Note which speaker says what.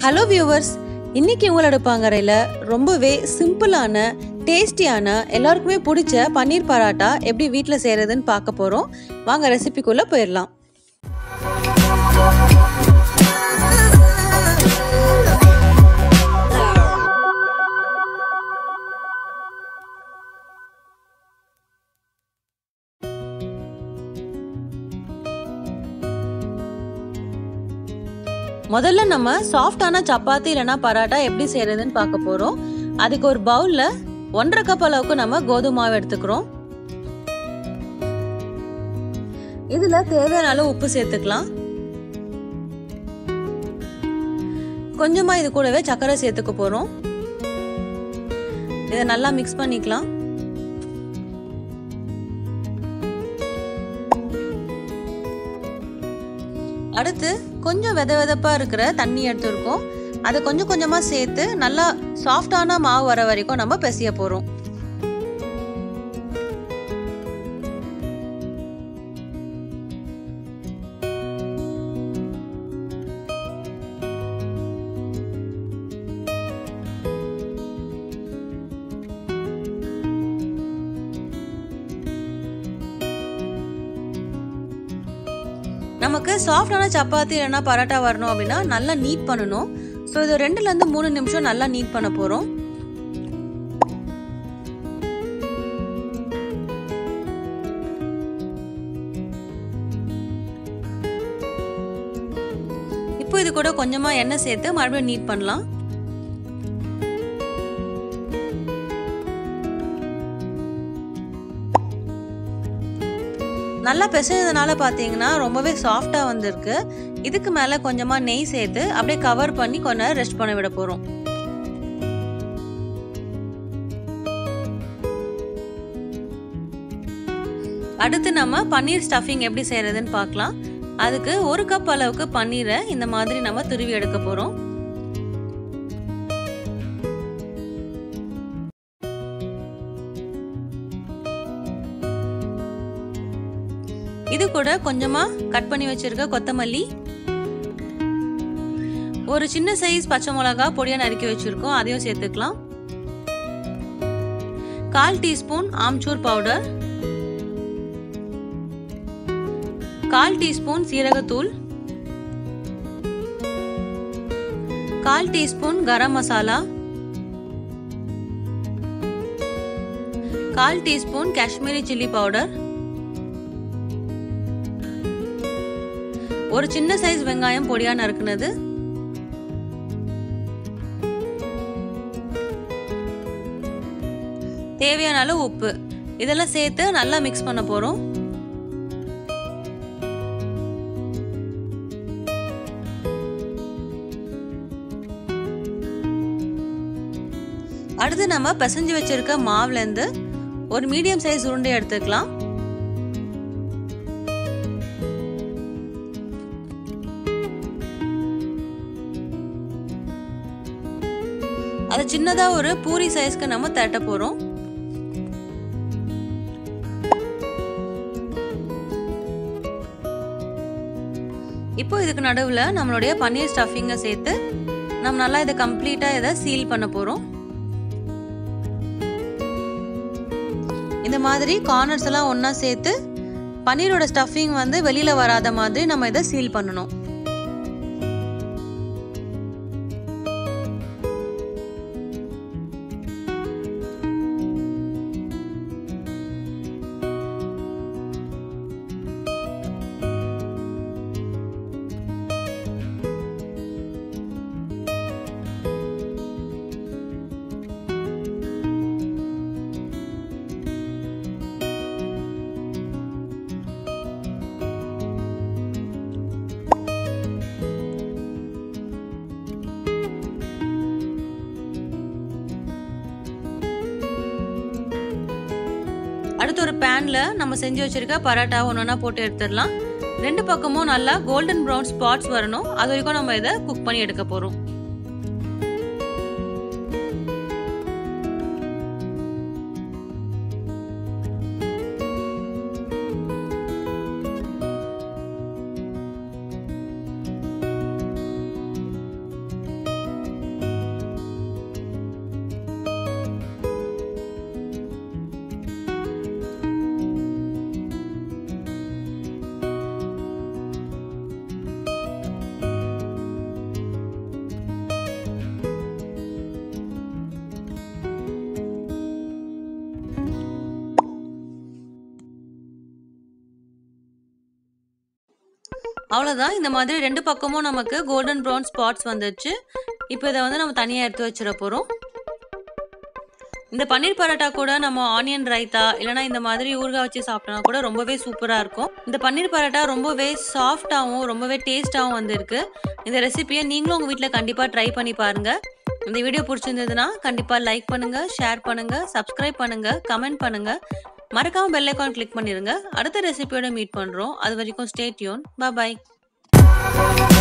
Speaker 1: hello viewers இன்னைக்கு உங்களோட பாங்கரையில் ரொம்பவே சிம்பிளான டேஸ்டியான எல்லாருக்குமே பிடிச்ச பன்னீர் பராட்டா எப்படி வீட்டில் செய்கிறதுன்னு பார்க்க போகிறோம் வாங்க ரெசிபிக்குள்ளே போயிடலாம் முதல்ல நம்ம சாஃப்டான சப்பாத்தி இல்லைனா பராட்டா எப்படி செய்யறதுன்னு பார்க்க போறோம் அதுக்கு ஒரு பவுல்ல ஒன்றரை கப் அளவுக்கு நம்ம கோதுமை மாவு எடுத்துக்கிறோம் இதுல தேவையான அளவு உப்பு சேர்த்துக்கலாம் கொஞ்சமா இது கூடவே சர்க்கரை சேர்த்துக்க போறோம் இதை நல்லா மிக்ஸ் பண்ணிக்கலாம் அடுத்து கொஞ்சம் வித விதப்பா இருக்கிற தண்ணி எடுத்துருக்கோம் அதை கொஞ்சம் கொஞ்சமா சேர்த்து நல்லா சாஃப்டான மாவு வர வரைக்கும் நம்ம பிசைய போறோம் நமக்கு சாஃப்டான சப்பாத்தி இல்லைன்னா பரோட்டா வரணும் அப்படின்னா நல்லா நீட் பண்ணணும் ஸோ இது ரெண்டுலேருந்து மூணு நிமிஷம் நல்லா நீட் பண்ண போகிறோம் இப்போ இது கூட கொஞ்சமாக எண்ணெய் சேர்த்து மறுபடியும் நீட் பண்ணலாம் நல்லா பிசைஞ்சதுனால பார்த்தீங்கன்னா ரொம்பவே சாஃப்டாக வந்திருக்கு இதுக்கு மேலே கொஞ்சமாக நெய் சேர்த்து அப்படியே கவர் பண்ணி கொஞ்ச நேரம் ரெஸ்ட் பண்ண விட போகிறோம் அடுத்து நம்ம பன்னீர் ஸ்டஃபிங் எப்படி செய்யறதுன்னு பார்க்கலாம் அதுக்கு ஒரு கப் அளவுக்கு பன்னீரை இந்த மாதிரி நம்ம துருவி எடுக்க போகிறோம் இது கூட கொஞ்சமா கட் பண்ணி வச்சிருக்க கொத்தமல்லி ஒரு சின்ன சைஸ் பச்சை மிளகா பொடியா நறுக்கி வச்சிருக்கோம் அதையும் சேர்த்துக்கலாம் கால் டீஸ்பூன் ஆம்ச்சூர் பவுடர் கால் டீஸ்பூன் சீரகத்தூள் கால் டீஸ்பூன் கரம் மசாலா கால் டீஸ்பூன் காஷ்மீரி சில்லி பவுடர் ஒரு சின்ன சைஸ் வெங்காயம் பொடியா நறுக்குனது தேவையான அளவு உப்பு இதெல்லாம் சேர்த்து நல்லா மிக்ஸ் பண்ண போறோம் அடுத்து நம்ம பிசைஞ்சு வச்சிருக்க மாவுல இருந்து ஒரு மீடியம் சைஸ் உருண்டை எடுத்துக்கலாம் அதை சின்னதா ஒரு பூரி சைஸ்க்கு நம்ம தட்ட போறோம் இப்போ இதுக்கு நடுவில் நம்மளுடைய பன்னீர் ஸ்டஃபிங்கை சேர்த்து நம்ம நல்லா இதை கம்ப்ளீட்டாக இதை சீல் பண்ண போகிறோம் இந்த மாதிரி கார்னர்ஸ் எல்லாம் ஒன்றா சேர்த்து பன்னீரோட ஸ்டஃபிங் வந்து வெளியில் வராத மாதிரி நம்ம இதை சீல் பண்ணணும் அடுத்து ஒரு பேன்ல நம்ம செஞ்சு வச்சிருக்க பரோட்டா ஒன்று போட்டு எடுத்துடலாம் ரெண்டு பக்கமும் நல்லா கோல்டன் ப்ரௌன் ஸ்பாட்ஸ் வரணும் அது வரைக்கும் நம்ம இதை குக் பண்ணி எடுக்க போறோம் அவ்வளோதான் இந்த மாதிரி ரெண்டு பக்கமும் நமக்கு கோல்டன் ப்ரௌன் ஸ்பாட்ஸ் வந்துடுச்சு இப்போ இதை வந்து நம்ம தனியாக எடுத்து வச்சிட போகிறோம் இந்த பன்னீர் பரோட்டா கூட நம்ம ஆனியன் ரைத்தா இல்லைனா இந்த மாதிரி ஊறுகாய் வச்சு சாப்பிட்டோம்னா கூட ரொம்பவே சூப்பராக இருக்கும் இந்த பன்னீர் பரோட்டா ரொம்பவே சாஃப்டாகவும் ரொம்பவே டேஸ்ட்டாகவும் வந்திருக்கு இந்த ரெசிபியை நீங்களும் உங்கள் வீட்டில் கண்டிப்பாக ட்ரை பண்ணி பாருங்கள் இந்த வீடியோ பிடிச்சிருந்ததுன்னா கண்டிப்பாக லைக் பண்ணுங்கள் ஷேர் பண்ணுங்கள் சப்ஸ்கிரைப் பண்ணுங்கள் கமெண்ட் பண்ணுங்கள் மறக்காமல் பெல் ஐக்கான் கிளிக் பண்ணிடுங்க அடுத்த ரெசிபியோட மீட் பண்ணுறோம் அது வரைக்கும் ஸ்டே டியூன் பாய்